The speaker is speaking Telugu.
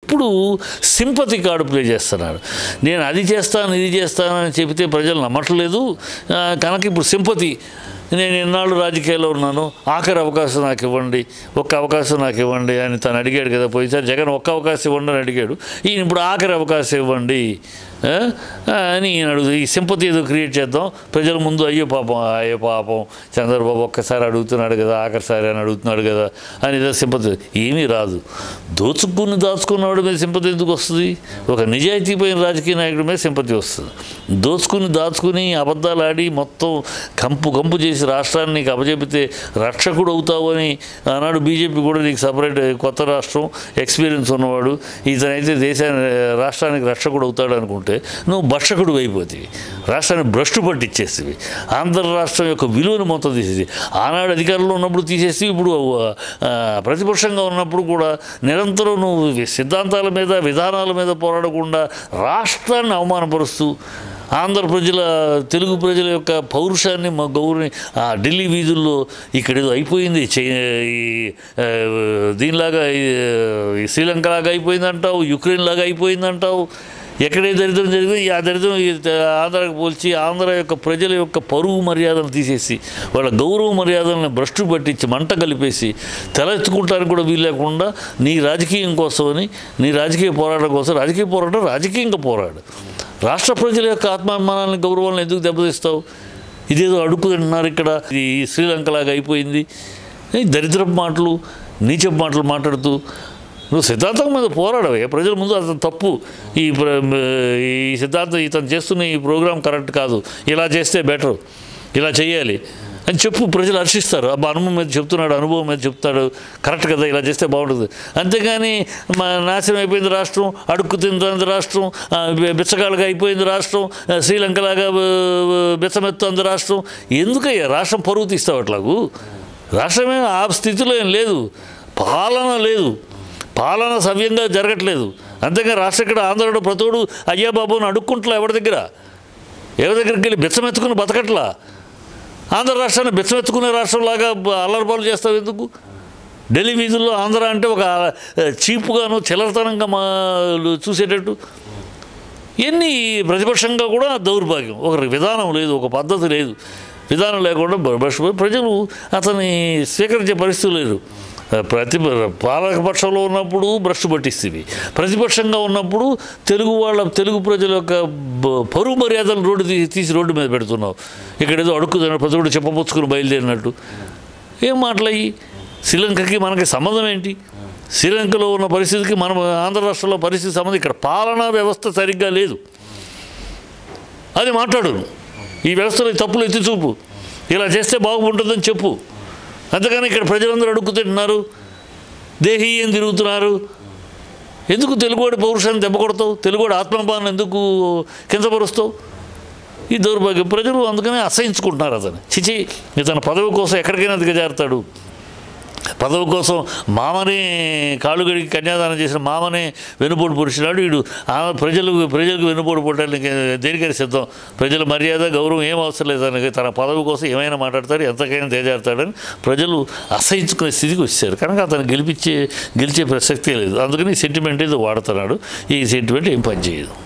ఎప్పుడు సింపతి కార్డు ప్లే చేస్తున్నాడు నేను అది చేస్తాను ఇది చేస్తాను అని చెబితే ప్రజలు నమ్మట్లేదు ఆ, కనుక ఇప్పుడు సింపతి నేను ఎన్నాళ్ళు రాజకీయాల్లో ఉన్నాను ఆఖరి అవకాశం నాకు ఇవ్వండి ఒక్క అవకాశం నాకు ఇవ్వండి అని తను అడిగాడు కదా పోయిసారి జగన్ ఒక్క అవకాశం ఇవ్వండి అని అడిగాడు ఈయన ఇప్పుడు ఆఖరి అవకాశం ఇవ్వండి ఆ? ఆ, అని ఈయన అడుగుతుంది ఈ సింపతి ఏదో క్రియేట్ చేద్దాం ప్రజల ముందు అయ్యో పాపం అయ్యో పాపం చంద్రబాబు ఒక్కసారి అడుగుతున్నాడు కదా ఆఖరిసారి అని అడుగుతున్నాడు కదా అని ఏదో సింపతి ఏమీ రాదు దోచుకుని దాచుకున్నవాడి మీద సింపతి ఎందుకు వస్తుంది ఒక నిజాయితీపోయిన రాజకీయ నాయకుడి మీద సింపతి వస్తుంది దోచుకుని దాచుకుని అబద్ధాలు ఆడి మొత్తం కంపు కంపు చేసి రాష్ట్రాన్ని నీకు అప్పచెపితే రక్షకుడు అవుతావు అని ఆనాడు బీజేపీ కూడా నీకు సపరేట్ కొత్త రాష్ట్రం ఎక్స్పీరియన్స్ ఉన్నవాడు ఇతనైతే దేశాన్ని రాష్ట్రానికి రక్షకుడు అవుతాడు అనుకుంటే నువ్వు భక్షకుడు అయిపోతుంది రాష్ట్రాన్ని భ్రష్టు పట్టిచ్చేస్తుంది ఆంధ్ర రాష్ట్రం యొక్క విలువను మొత్తం తీసేసి ఆనాడు అధికారంలో ఉన్నప్పుడు తీసేసి ఇప్పుడు ఆ, ప్రతిపక్షంగా ఉన్నప్పుడు కూడా నిరంతరం నువ్వు సిద్ధాంతాల మీద విధానాల మీద పోరాడకుండా రాష్ట్రాన్ని అవమానపరుస్తూ ఆంధ్ర ప్రజల తెలుగు ప్రజల యొక్క పౌరుషాన్ని మా గౌరవ ఆ ఢిల్లీ వీధుల్లో ఇక్కడ ఏదో అయిపోయింది చై ఈ, ఆ, దీనిలాగా ఈ, ఈ శ్రీలంక లాగా అయిపోయిందంటావు యుక్రెయిన్ లాగా అయిపోయిందంటావు ఎక్కడే దరిద్రం జరిగింది ఆ దరిద్రం ఈ ఆంధ్రాకి పోల్చి ఆంధ్ర యొక్క ప్రజల యొక్క పరువు మర్యాదలు తీసేసి వాళ్ళ గౌరవ మర్యాదలను భ్రష్టు పట్టించి మంట కలిపేసి తలెత్తుకుంటానికి కూడా వీలు లేకుండా నీ రాజకీయం కోసమని నీ రాజకీయ పోరాటం కోసం రాజకీయ పోరాటం రాజకీయంగా పోరాడు రాష్ట్ర ప్రజల యొక్క ఆత్మాభిమానాన్ని గౌరవాలను ఎందుకు దెబ్బతీస్తావు ఇదేదో అడుక్కు తింటున్నారు ఇక్కడ ఇది శ్రీలంకలాగా అయిపోయింది ఈ దరిద్రపు మాటలు నీచపు మాటలు మాట్లాడుతూ నువ్వు సిద్ధాంతం మీద పోరాడవే ప్రజల ముందు అతను తప్పు ఈ ప్ర- ఈ సిద్ధాంతం ఇతను చేస్తున్న ఈ ప్రోగ్రాం కరెక్ట్ కాదు ఇలా చేస్తే బెటర్ ఇలా చేయాలి అని చెప్పు ప్రజలు హర్షిస్తారు అబ్బా అనుభవం మీద చెప్తున్నాడు అనుభవం మీద చెప్తాడు కరెక్ట్ కదా ఇలా చేస్తే బాగుంటుంది అంతేగాని మా నాశనం అయిపోయింది రాష్ట్రం అడుక్కు తింటుంది రాష్ట్రం ఆ, బె- బిచ్చగాళ్ళగా అయిపోయింది రాష్ట్రం ఆ, శ్రీలంకలాగా ఆ, బిచ్చమెత్తుంది రాష్ట్రం ఎందుకయ్యా రాష్ట్రం పరువు తీస్తావు అట్లాగు రాష్ట్రమే ఆ స్థితిలో ఏం లేదు పాలన లేదు పాలన సవ్యంగా జరగట్లేదు అంతేగా రాష్ట్ర ఇక్కడ ఆంధ్రలో ప్రతోడు అయ్యా బాబు అని అడుక్కుంటలా ఎవరి దగ్గర ఎవరి దగ్గరికి వెళ్ళి బిచ్చమెత్తుకుని బతకట్లా ఆంధ్ర రాష్ట్రాన్ని బిచ్చమెత్తుకునే రాష్ట్రంలాగా బ- అల్లరిపాలు చేస్తావు ఎందుకు ఢిల్లీ వీధుల్లో ఆంధ్ర అంటే ఒక ఆ, చీపుగాను చిల్లరతనంగా మా చూసేటట్టు ఎన్ని ప్రతిపక్షంగా కూడా దౌర్భాగ్యం ఒక విధానం లేదు ఒక పద్ధతి లేదు విధానం లేకుండా బ- బస్ ప్రజలు అతన్ని స్వీకరించే పరిస్థితి లేదు ప్రతి పాలక పక్షంలో ఉన్నప్పుడు భ్రష్టు పట్టిస్తుంది ప్రతిపక్షంగా ఉన్నప్పుడు తెలుగు వాళ్ళ తెలుగు ప్రజల యొక్క బ- పరువు మర్యాదలు రోడ్డు తీ- తీసి రోడ్డు మీద పెడుతున్నావు ఇక్కడ ఏదో అడుక్కుతున్న ప్రతి ఒక్కడు చెప్పబుచ్చుకుని బయలుదేరినట్టు ఏం మాటలయ్యి శ్రీలంకకి మనకి సంబంధం ఏంటి శ్రీలంకలో ఉన్న పరిస్థితికి మన ఆంధ్ర రాష్ట్రంలో పరిస్థితి సంబంధం ఇక్కడ పాలనా వ్యవస్థ సరిగ్గా లేదు అది మాట్లాడు ఈ వ్యవస్థలో ఈ తప్పులు ఎత్తి చూపు ఇలా చేస్తే బాగుంటుందని చెప్పు అంతేగాని ఇక్కడ ప్రజలందరూ అడుక్కుతింటున్నారు దేహీయం తిరుగుతున్నారు ఎందుకు తెలుగువాడి పౌరుషాన్ని దెబ్బ కొడతావు తెలుగువాడి ఆత్మభావాన్ని ఎందుకు కించపరుస్తావు ఈ దౌర్భాగ్యం ప్రజలు అందుకనే అసహించుకుంటున్నారు అతను చిచి ఇతను పదవి కోసం ఎక్కడికైనా దిగజారుతాడు పదవి కోసం మామనే కాళ్ళుగడికి కన్యాదానం చేసిన మామనే వెనుపోటు పొడిచినాడు వీడు ఆ ప్రజలకు ప్రజలకు వెనుపోటు పొట్టడానికి దేనికైనా సిద్ధం ప్రజల మర్యాద గౌరవం ఏం అవసరం లేదు తనకి తన పదవి కోసం ఏమైనా మాట్లాడతాడు ఎంతకైనా తేజారుతాడని ప్రజలు అసహించుకునే స్థితికి వచ్చారు కనుక అతను గెలిపించే గెలిచే ప్రసక్తే లేదు అందుకని ఈ సెంటిమెంట్ ఏదో వాడుతున్నాడు ఈ సెంటిమెంట్ ఏం పనిచేయదు